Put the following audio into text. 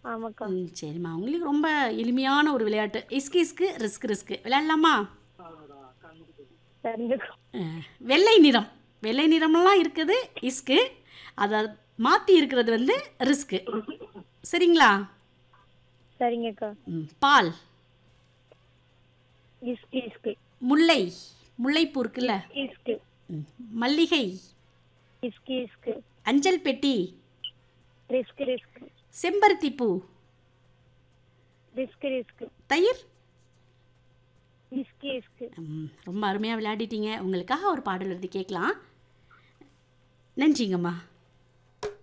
ஆமாக்கா ம் சரிம்மா உங்களுக்கு ரொம்ப எளிமையான ஒரு விளையாட்டு இஸ்கு இஸ்கு ரிஸ்க் ரிஸ்க் விளையாடலாமா சரிங்கக்கா அஹ், வெள்ளை நிறம் வெள்ளை நிறமெல்லாம் இருக்குது இஸ்கு அதை மாற்றி இருக்கிறது வந்து ரிஸ்க்கு சரிங்களா சரிங்கக்கா ம், பால் இஸ்கு இஸ்கு முல்லை முல்லைப்பூ இருக்குல்ல இஸ்கு ம், மல்லிகை இஸ்கு இஸ்கு அஞ்சல் பெட்டி ரிஸ்க் ரிஸ்க் செம்பருத்தி பூ ரிஸ்க் ரிஸ்க் தயிர் இஸ்கு இஸ்கு ம், ரொம்ப அருமையாக விளையாடிட்டீங்க உங்களுக்காக ஒரு பாடல் எழுதி கேட்கலாம் நன்றிங்கம்மா